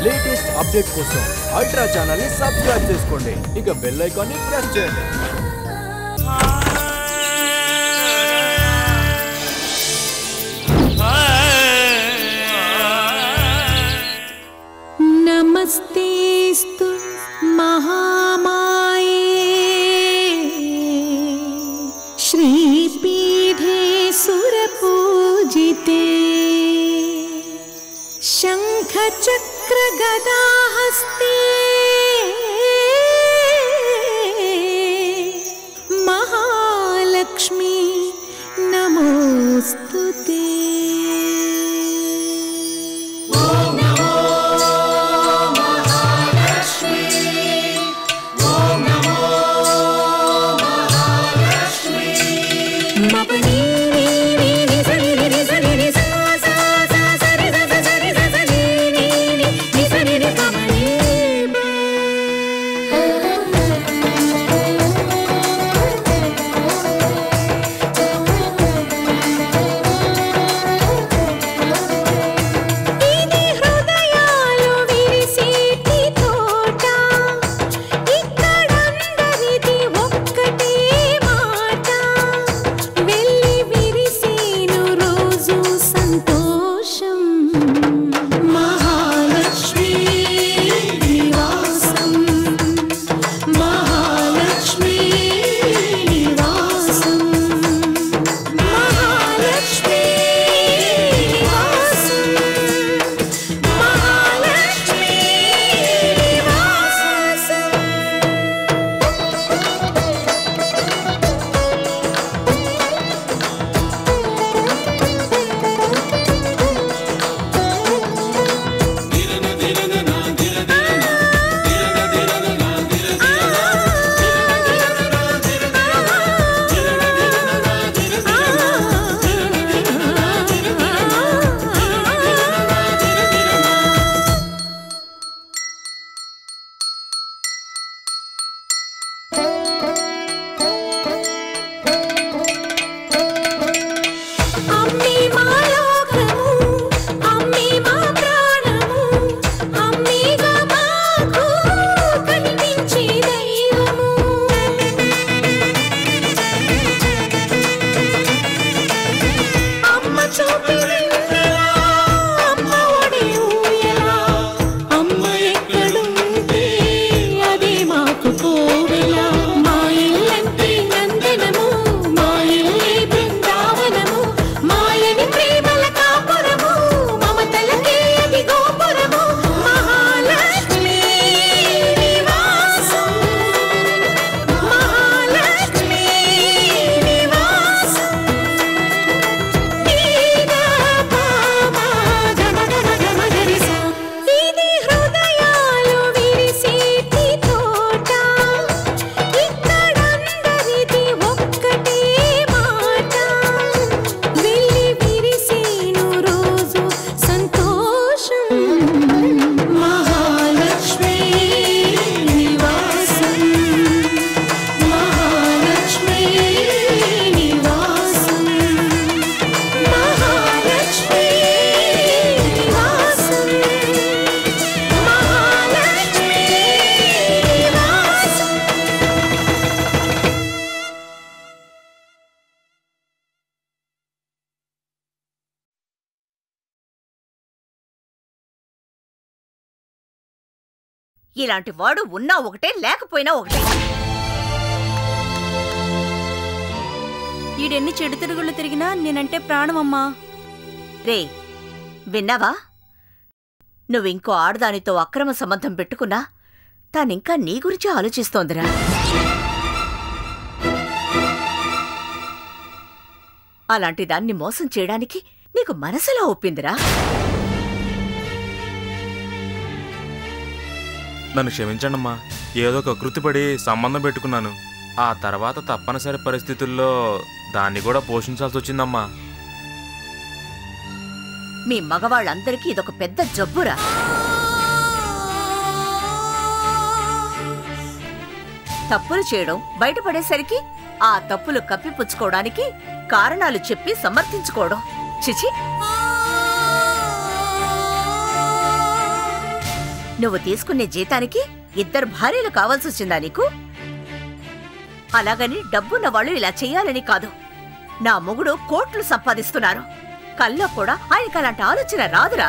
Latest update కోసం Ultra channel ని subscribe చేసుకోండి ఇక బెల్ ఐకాన్ ని ప్రెస్ చేయండి नमस्तेऽस्तु महामाये श्रीपीठे सुरपूजिते शङ्खचक्रगदाहस्ते महालक्ष्मी नमोऽस्तु ते ఇది హృదయాలు విరిసేటి తోట ఇక్కడందరిది ఒక్కటే మాట వెళ్ళి విరిసేను రోజు సంతోషం మహాలక్ష్మి నివాసం మహాలక్ష్మి నివాసం మహాలక్ష్మి నివాసం మహాలక్ష్మి నివాసం అమ్మే మా లోకము అమ్మే మా ప్రాణము అమ్మేగా మాకు కనిపించే దైవము అమ్మ చూపిరిందలా అమ్మ ఒడి ఊయలా అమ్మ ఎక్కడుంటే అదే మాకు కోవెలా మా ఇల్లంటే నందనము మా ఇల్లే బృందావనము మాయని ప్రేమల కాపురము మమతలకే అది గోపురము మహాలక్ష్మి నివాసం మహాలక్ష్మి నివాసం ఇది హృదయాలు విరిసేటి తోట ఇక్కడందరిది ఒక్కటే మాట వెళ్ళి విరిసేను రోజు సంతోషం మహాలక్ష్మి నివాసం మహాలక్ష్మి నివాసం మహాలక్ష్మి నివాసం మహాలక్ష్మి నివాసం ఇలాంటి వాడు ఉన్నా ఒకటే లేకపోయినా ఒకటే ఈడెన్ని చెడు తిరుగుళ్ళు తిరిగినా నేనంటే ప్రాణమమ్మా రే విన్నావా నువ్వింకో ఆడదానితో అక్రమ సంబంధం పెట్టుకున్నా తానింకా నీ గురించి ఆలోచిస్తోందిరా అలాంటి దాన్ని మోసం చేయడానికి నీకు మనసులా ఒప్పిందిరా నన్ను క్షమించండమ్మా ఏదో ఒక కృతిపడి సంబంధం పెట్టుకున్నాను ఆ తర్వాత తప్పనిసరి పరిస్థితుల్లో దాన్ని కూడా పోషించాల్సి వచ్చిందమ్మా మీ మగవాళ్ళందరికీ ఇదొక పెద్ద జబ్బురా తప్పులు చేయడం బయటపడేసరికి ఆ తప్పులు కప్పిపుచ్చుకోవడానికి కారణాలు చెప్పి సమర్థించుకోవడం చిచి నువ్వు తీసుకునే జీతానికి ఇద్దరు భార్యలు కావాల్సి వచ్చిందా నీకు అలాగని డబ్బున్న వాళ్ళు ఇలా చెయ్యాలని కాదు నా మొగుడు కోట్లు సంపాదిస్తున్నారు కల్లో కూడా ఆయనకు అలాంటి ఆలోచన రాదురా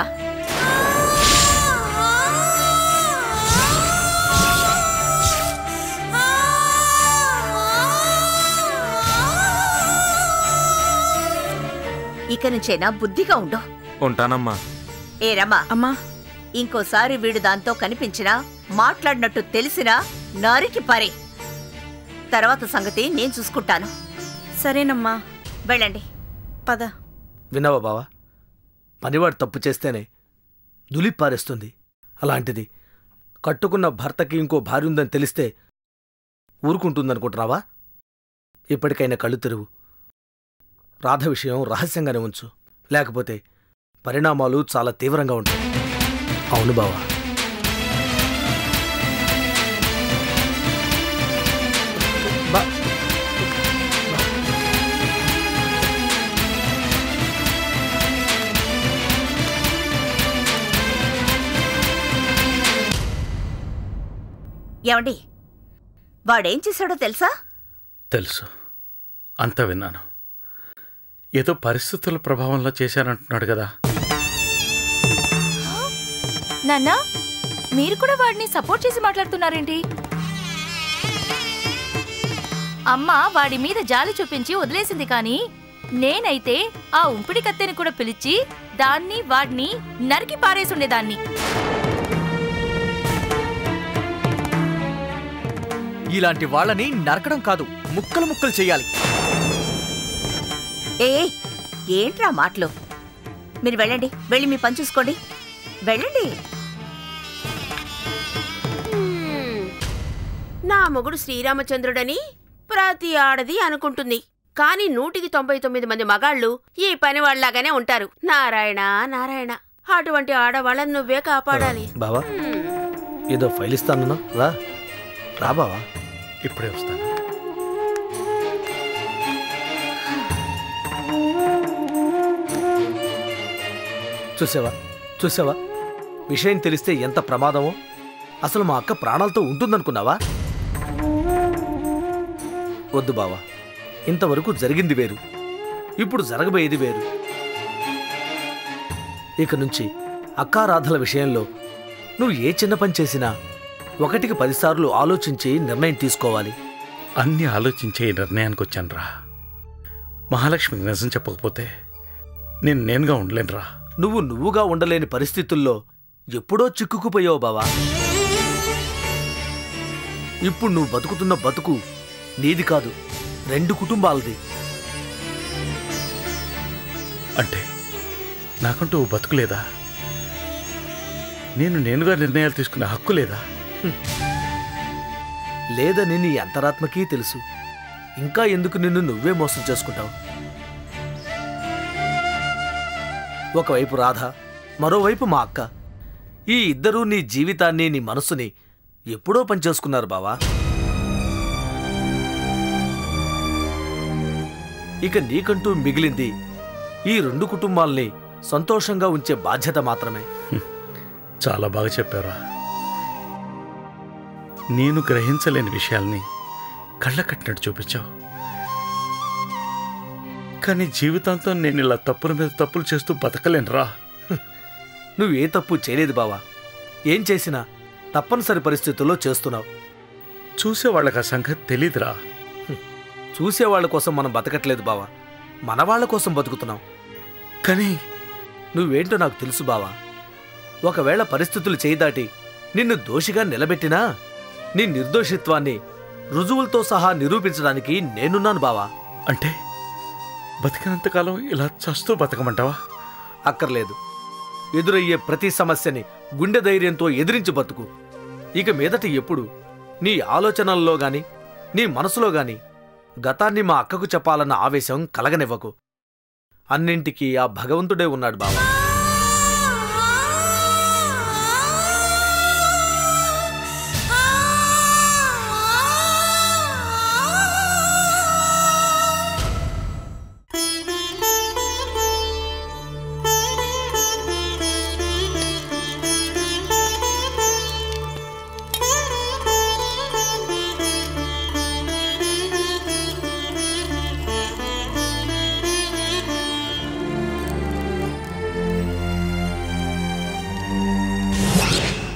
ఇక నుంచైనా బుద్ధిగా ఉండు ఉంటానమ్మా ఏ రమ్మా అమ్మా ఇంకోసారి వీడు దాంతో కనిపించినా మాట్లాడినట్టు తెలిసినా నరికి పరే తర్వాత సంగతి నేను చూసుకుంటాను సరేనమ్మా వెళ్ళండి పద విన్నావా బావా పనివాడు తప్పు చేస్తేనే దులిపారేస్తుంది అలాంటిది కట్టుకున్న భర్తకి ఇంకో భార్య ఉందని తెలిస్తే ఊరుకుంటుందనుకుంటున్నావా ఇప్పటికైనా కళ్ళు తెరువు రాధ విషయం రహస్యంగానే ఉంచు లేకపోతే పరిణామాలు చాలా తీవ్రంగా ఉంటాయి అవును బావా బా ఏమండి వాడేం చేశాడో తెలుసా తెలుసు అంతా విన్నాను ఏదో పరిస్థితుల ప్రభావంలో చేశానంటున్నాడు కదా నాన్న మీరు కూడా వాడిని సపోర్ట్ చేసి మాట్లాడుతున్నారేంటి అమ్మ వాడి మీద జాలి చూపించి వదిలేసింది కానీ నేనైతే ఆ ఉంపిడి కత్తెని కూడా పిలిచి దాన్ని వాడిని నరికి పారేసుండేదాన్ని ఇలాంటి వాళ్ళని నరకడం కాదు ముక్కలు ముక్కలు చెయ్యాలి ఏ ఏంట్రా మాటలు మీరు వెళ్ళండి వెళ్ళి మీ పని చూసుకోండి వెళ్ళండి నా మొగుడు శ్రీరామచంద్రుడని ప్రతి ఆడది అనుకుంటుంది కాని నూటికి తొంభై తొమ్మిది మంది మగాళ్ళు ఈ పని వాళ్ళలాగానే ఉంటారు నారాయణ నారాయణ అటువంటి ఆడవాళ్ళని నువ్వే కాపాడాలి బావా ఏదో ఫైల్ ఇస్తానన్నా రా రా బావా ఇప్పుడే వస్తాను చూసావా చూసావా విషయం తెలిస్తే ఎంత ప్రమాదమో అసలు మా అక్క ప్రాణాలతో ఉంటుందనుకున్నావా వద్దు బావా ఇంతవరకు జరిగింది వేరు ఇప్పుడు జరగబోయేది వేరు ఇక నుంచి అక్కా రాధల విషయంలో నువ్వు ఏ చిన్న పని చేసినా ఒకటికి పదిసార్లు ఆలోచించి నిర్ణయం తీసుకోవాలి అన్నీ ఆలోచించే ఈ నిర్ణయానికి వచ్చానురా మహాలక్ష్మికి నిజం చెప్పకపోతే నేను నేనుగా ఉండలేనురా నువ్వు నువ్వుగా ఉండలేని పరిస్థితుల్లో ఎప్పుడో చిక్కుకుపోయావు బావా ఇప్పుడు నువ్వు బతుకుతున్న బతుకు నీది కాదు రెండు కుటుంబాలది అంటే నాకంటూ ఓ బతుకు లేదా నేను నేనుగా నిర్ణయాలు తీసుకునే హక్కు లేదా లేదని నీ అంతరాత్మకీ తెలుసు ఇంకా ఎందుకు నిన్ను నువ్వే మోసం చేసుకుంటావు ఒకవైపు రాధ మరోవైపు మా అక్క ఈ ఇద్దరూ నీ జీవితాన్ని నీ మనసుని ఎప్పుడో పనిచేసుకున్నారు బావా ఇక నీకంటూ మిగిలింది ఈ రెండు కుటుంబాల్ని సంతోషంగా ఉంచే బాధ్యత మాత్రమే చాలా బాగా చెప్పారా నేను గ్రహించలేని విషయాల్ని కళ్ళ కట్టినట్టు చూపించావు కానీ జీవితాంతం నేను ఇలా తప్పుల మీద తప్పులు చేస్తూ బతకలేనురా నువ్వు ఏ తప్పు చేయలేదు బావా ఏం చేసినా తప్పనిసరి పరిస్థితుల్లో చేస్తున్నావు చూసే వాళ్ళకి ఆ సంగతి తెలీదురా చూసేవాళ్ల కోసం మనం బతకట్లేదు బావా మన వాళ్ళ కోసం బతుకుతున్నాం కానీ నువ్వేంటో నాకు తెలుసు బావా ఒకవేళ పరిస్థితులు చేయి దాటి నిన్ను దోషిగా నిలబెట్టినా నీ నిర్దోషిత్వాన్ని రుజువులతో సహా నిరూపించడానికి నేనున్నాను బావా అంటే బతికినంతకాలం ఇలా చస్తూ బతకమంటావా అక్కర్లేదు ఎదురయ్యే ప్రతి సమస్యని గుండె ధైర్యంతో ఎదిరించి బతుకు ఇక మీదట ఎప్పుడు నీ ఆలోచనల్లో గాని నీ మనసులో గాని గతాన్ని మా అక్కకు చెప్పాలన్న ఆవేశం కలగనివ్వకు అన్నింటికీ ఆ భగవంతుడే ఉన్నాడు బావా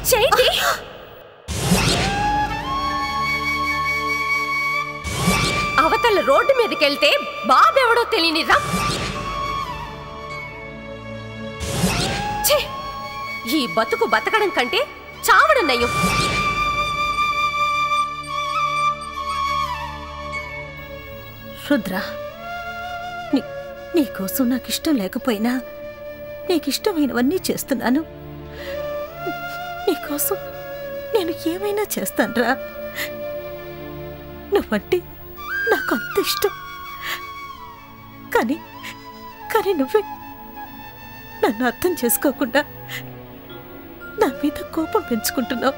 చేయండి అవతల రోడ్డు మీదకెళ్తే బాబెవడో తెలియనిరా ఛే! ఈ బతుకు బతకడం కంటే చావడం నయ్యం రుద్ర నీ నీకోసం నాకు ఇష్టం లేకపోయినా నీకిష్టమైనవన్నీ చేస్తున్నాను నీకోసం నేను ఏమైనా చేస్తానురా నువ్వంటే నాకు అంత ఇష్టం కానీ కానీ నువ్వే నన్ను అర్థం చేసుకోకుండా నా మీద కోపం పెంచుకుంటున్నావు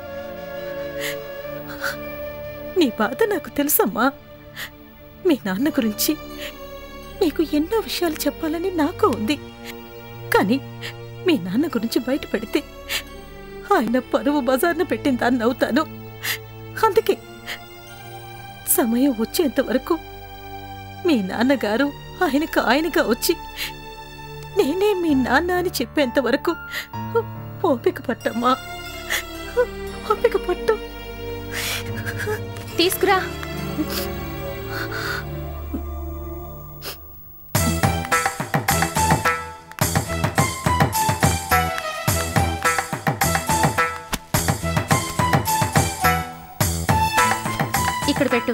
నీ బాధ నాకు తెలుసమ్మా మీ నాన్న గురించి నీకు ఎన్నో విషయాలు చెప్పాలని నాకు ఉంది కానీ మీ నాన్న గురించి బయట పెడితే ఆయన పరువు బజార్న పెట్టిన దాన్ని అవుతాను అందుకే సమయం వచ్చేంత వరకు మీ నాన్నగారు ఆయనకు ఆయనగా వచ్చి నేనే మీ నాన్న అని చెప్పేంత వరకు ఓపిక పట్టమ్మా ఓపిక పట్టు తీసుకురా ఇక్కడ పెట్టు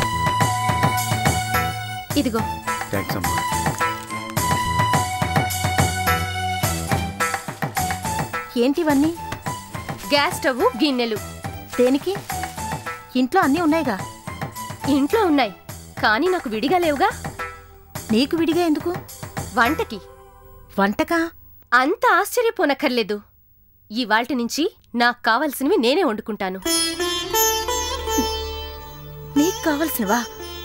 ఇదిగో థ్యాంక్స్ అమ్మా ఏంటివన్నీ గ్యాస్ స్టవ్ గిన్నెలు దేనికి ఇంట్లో అన్నీ ఉన్నాయిగా ఇంట్లో ఉన్నాయి కానీ నాకు విడిగా లేవుగా నీకు విడిగా ఎందుకు వంటకి వంటకా అంత ఆశ్చర్యపోనక్కర్లేదు ఇవాల్టి నుంచి నాకు కావలసినవి నేనే వండుకుంటాను నీకు కావలసినవా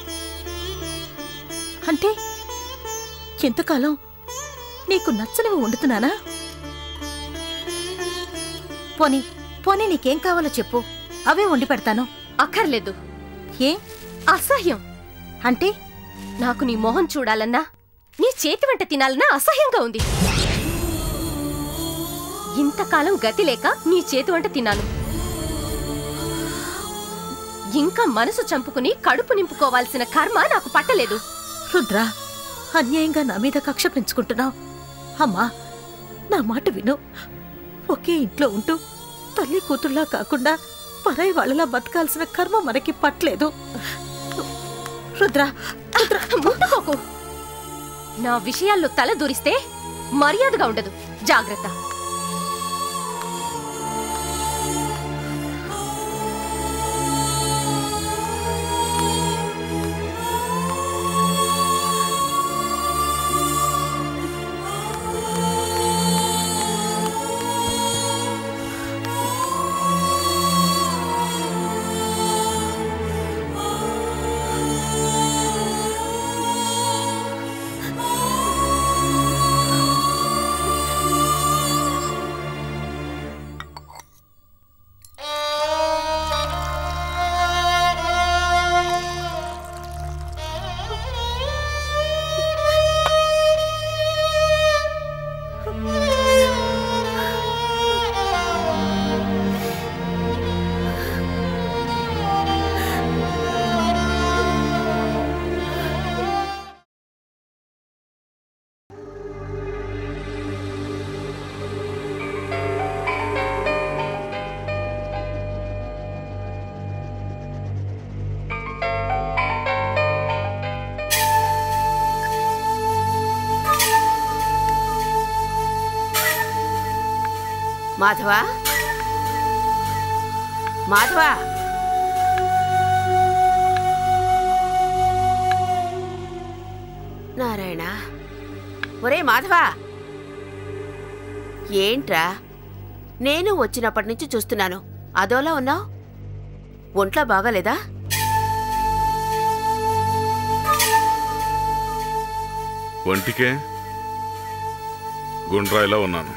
అంటే ఎంతకాలం నీకు నచ్చనివి వండుతున్నానా పోనీ పోనీ నీకేం కావాలో చెప్పు అవే వండి పెడతాను అక్కర్లేదు ఏ అసహ్యం అంటే నాకు నీ మొహం చూడాలన్నా నీ చేతి వెంట తినాలన్నా అసహ్యంగా ఉంది ఇంతకాలం గతి లేక నీ చేతి వంట తిన్నాను ఇంకా మనసు చంపుకుని కడుపు నింపుకోవాల్సిన కర్మ నాకు పట్టలేదు రుద్ర అన్యాయంగా నా మీద కక్ష పెంచుకుంటున్నావు అమ్మా నా మాట విను ఒకే ఇంట్లో ఉంటూ తల్లి కూతుర్లా కాకుండా పరాయి వాళ్ళలా బతకాల్సిన కర్మ మనకి పట్టలేదు రుద్ర ముట్టుకోకు నా విషయాల్లో తల దూరిస్తే మర్యాదగా ఉండదు జాగ్రత్త మాధవా మాధవా నారాయణ ఒరే మాధవా ఏంట్రా నేను వచ్చినప్పటి నుంచి చూస్తున్నాను అదోలా ఉన్నావు ఒంట్లో బాగాలేదా ఒంటికే గుండ్రాయిలా ఉన్నాను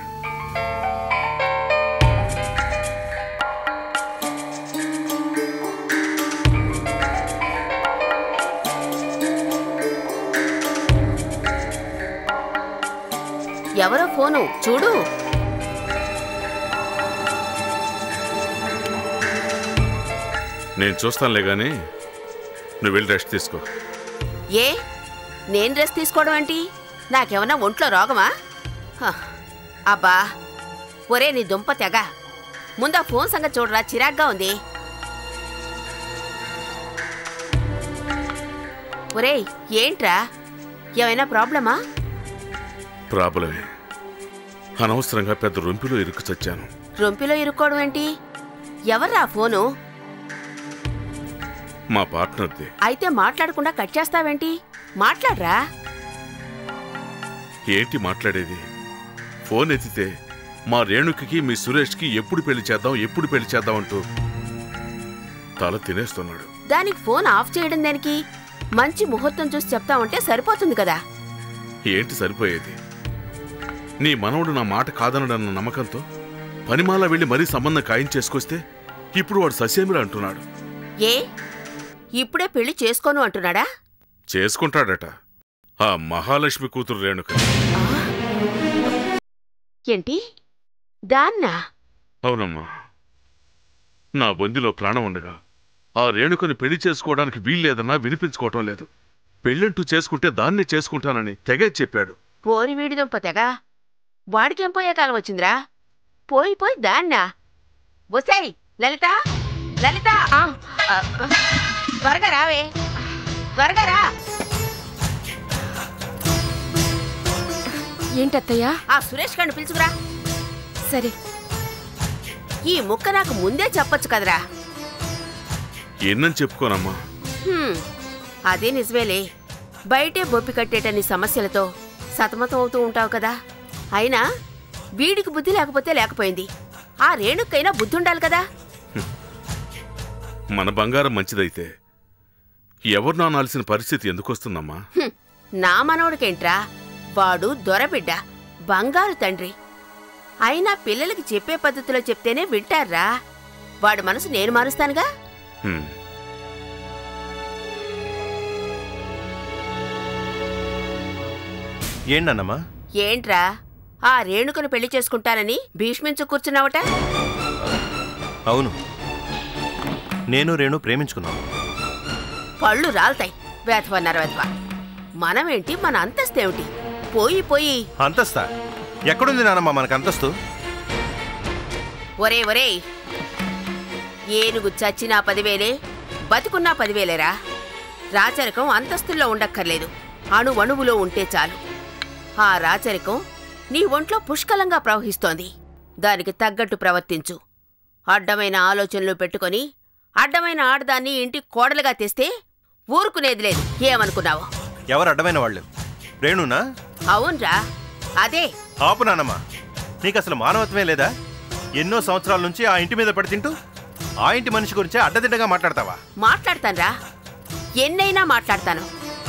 ఎవరో ఫోను చూడు నేను చూస్తానులే గాని నువ్వు వెళ్ళి రెస్ట్ తీసుకో ఏ నేను రెస్ట్ తీసుకోవడం ఏంటి నాకేమన్నా ఒంట్లో రోగమా హ, అబ్బా ఒరే నీ దుంప తెగ ముందా ఫోన్ సంగతి చూడరా చిరాగ్గా ఉంది ఒరేయ్ ఏంట్రా ఏమైనా ప్రాబ్లమా ప్రాబ్లమే అనవసరంగా పెద్ద రొంపిలో ఇరుక్కు చచ్చాను రొంపిలో ఇరుక్కోవడం ఏంటి ఎవర్రా ఫోను మా పార్ట్నర్ది అయితే మాట్లాడకుండా కట్ చేస్తావేంటి మాట్లాడరా ఏంటి మాట్లాడేది ఫోన్ ఎత్తితే మా రేణుకి మీ సురేష్కి ఎప్పుడు పెళ్లి చేద్దాం ఎప్పుడు పెళ్లి చేద్దాం అంటూ తల తినేస్తున్నాడు దానికి ఫోన్ ఆఫ్ చేయడం దానికి మంచి ముహూర్తం చూసి చెప్తామంటే సరిపోతుంది కదా ఏంటి సరిపోయేది నీ మనవడు నా మాట కాదనడన్న నమ్మకంతో పనిమాల వెళ్ళి మరీ సంబంధం ఖాయం చేసుకొస్తే ఇప్పుడు వాడు ససేమిరా అంటున్నాడు ఏ ఇప్పుడే పెళ్లి చేసుకోను అంటున్నాడా చేసుకుంటాడట ఆ మహాలక్ష్మి కూతురు రేణుక ఏంటి దాన్నా అవునమ్మా నా బొందిలో ప్రాణం ఉండగా ఆ రేణుకని పెళ్లి చేసుకోవడానికి వీల్లేదన్నా వినిపించుకోవటం లేదు పెళ్ళంటూ చేసుకుంటే దాన్నే చేసుకుంటానని తెగే చెప్పాడు పోని వీడి దుంప తెగ వాడికేం పోయే కాలం వచ్చిందిరా పోయి పోయి దాన్నా వసాయి లలిత లలిత ఆ, ఆ, త్వరగా రావే త్వరగా రా ఏంటత్తయ్యా ఆ సురేష్ గారిని పిలుచుకురా సరే ఈ ముక్క నాకు ముందే చెప్పొచ్చు కదరా ఎన్నని చెప్పుకోనమ్మా హ్మ్, అదే నిజమేలే బయటే బొప్పి కట్టేటన్ని సమస్యలతో సతమతం అవుతూ ఉంటావు కదా అయినా వీడికి బుద్ధి లేకపోతే లేకపోయింది ఆ రేణుకైనా బుద్ధి ఉండాలి కదా మన బంగారం మంచిదైతే ఎవరు నానాల్సిన పరిస్థితి ఎందుకు వస్తుందమ్మా హ్మ్, నా మనవడికేంట్రా వాడు దొరబిడ్డ బంగారు తండ్రి అయినా పిల్లలకి చెప్పే పద్ధతిలో చెప్తేనే వింటారా వాడి మనసు నేను మారుస్తానుగా హ్మ్. ఏంటన్నమ్మా ఏంట్రా ఆ రేణుకను పెళ్లి చేసుకుంటానని భీష్మించు కూర్చున్నావట అవును నేను రేణు ప్రేమించుకున్నాను పళ్ళు రాల్తాయి వేధవన్నారు వేధవ మనమేంటి మన అంతస్తేమిటి పోయి పోయి అంతస్తా ఎక్కడుంది నానమ్మ మనకు అంతస్తు ఒరే ఒరే ఏనుగు చచ్చినా పదివేలే బతుకున్నా పదివేలేరా రాచరికం అంతస్తుల్లో ఉండక్కర్లేదు అణు అణువులో ఉంటే చాలు ఆ రాచరికం నీ ఒంట్లో పుష్కలంగా ప్రవహిస్తోంది దానికి తగ్గట్టు ప్రవర్తించు అడ్డమైన ఆలోచనలు పెట్టుకొని అడ్డమైన ఆడదాన్ని ఇంటి కోడలుగా తెస్తే ఊరుకునేది లేదు ఏమనుకున్నావు ఎవరు అడ్డమైన వాళ్ళు రేణునా అవునరా అదే ఆపు నానమ్మ నీకు అసలు మానవత్వమే లేదా ఎన్నో సంవత్సరాల నుంచి ఆ ఇంటి మీద పడి తింటూ ఆ ఇంటి మనిషి గురించే అడ్డదిడ్డగా మాట్లాడతావా మాట్లాడతాన్రా ఎన్నైనా మాట్లాడతాను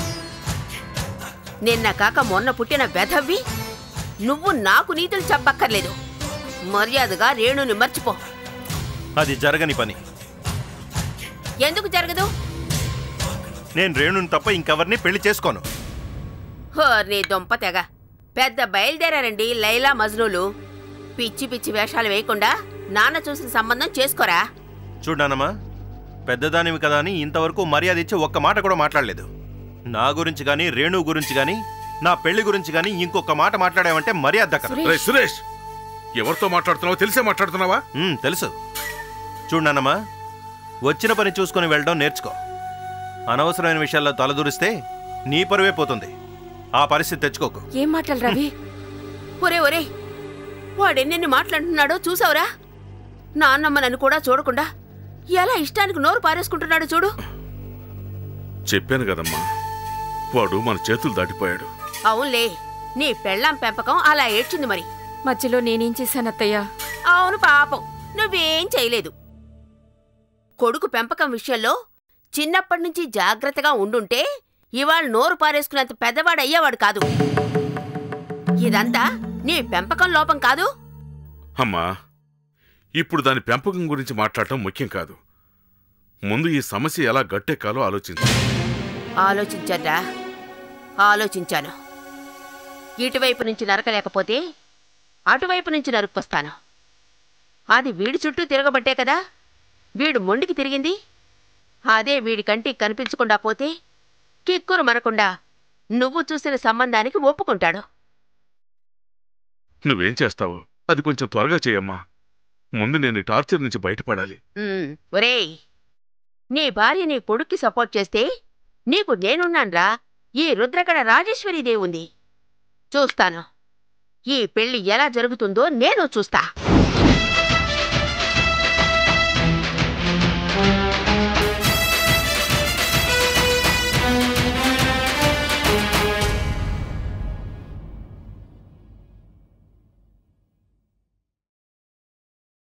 నిన్న కాక మొన్న పుట్టిన వెధవ్వి నువ్వు నాకు నీతులు చెప్పక్కర్లేదు మర్యాదగా రేణుని మర్చిపో అది జరగని పని ఎందుకు జరగదు నేను రేణుని తప్ప ఇంకెవరిని పెళ్లి చేసుకోను హో నీ దొంప తెగ పెద్ద బయలుదేరారండి లైలా మజ్నులు పిచ్చి పిచ్చి వేషాలు వేయకుండా నాన్న చూసిన సంబంధం చేసుకోరా చూడానమ్మా పెద్దదానివి కదా అని ఇంతవరకు మర్యాద ఇచ్చి ఒక్క మాట కూడా మాట్లాడలేదు నా గురించి కానీ రేణు గురించి కానీ నా పెళ్లి గురించి కానీ ఇంకొక మాట మాట్లాడావంటే మర్యాద దక్కదు రేయ్ సురేష్ ఎవరితో మాట్లాడుతున్నావో తెలిసే మాట్లాడుతున్నావా ఉమ్, తెలుసు చూడన్నమ్మా వచ్చిన పని చూసుకొని వెళ్ళడం నేర్చుకో అనవసరమైన విషయాల్లో తలదూరిస్తే నీ పరువే పోతుంది ఆ పరిస్థితి తెచ్చుకోకు ఏం మాటలు రవి ఒరే ఒరే వాడెన్నెన్ని మాట్లాడుతున్నాడో చూసావురా నాన్నమ్మ నన్ను కూడా చూడకుండా ఎలా ఇష్టానికి నోరు పారేసుకుంటున్నాడు చూడు చెప్పాను కదమ్మా వాడు మన చేతులు దాటిపోయాడు అవునులే నీ పెళ్ళాం పెంపకం అలా ఏడ్చింది మరి మధ్యలో నేనేం చేశాను అత్తయ్య అవును పాపం నువ్వేం చేయలేదు కొడుకు పెంపకం విషయంలో చిన్నప్పటి నుంచి జాగ్రత్తగా ఉండుంటే ఇవాళ నోరు పారేసుకున్నంత పెద్దవాడు అయ్యేవాడు కాదు ఇదంతా నీ పెంపకం లోపం కాదు అమ్మా ఇప్పుడు దాని పెంపకం గురించి మాట్లాడటం ముఖ్యం కాదు ముందు ఈ సమస్య ఎలా గట్టెక్కాలో ఆలోచించు ఆలోచించరా ఆలోచించాను ఇటువైపు నుంచి నరకలేకపోతే అటువైపు నుంచి నరుక్కొస్తాను అది వీడి చుట్టూ తిరగబట్టే కదా వీడు మొండికి తిరిగింది అదే వీడి కంటికి కనిపించకుండా పోతే కిక్కురు మనకుండా నువ్వు చూసిన సంబంధానికి ఒప్పుకుంటాడు నువ్వేం చేస్తావు అది కొంచెం త్వరగా చేయమ్మా ముందు నేను ఈ టార్చర్ నుంచి బయటపడాలి ఉమ్, ఒరేయ్ నీ భార్య నీ కొడుక్కి సపోర్ట్ చేస్తే నీకు నేనున్నాన్రా ఈ రుద్రకడ రాజేశ్వరీదేవి ఉంది చూస్తాను ఈ పెళ్లి ఎలా జరుగుతుందో నేను చూస్తా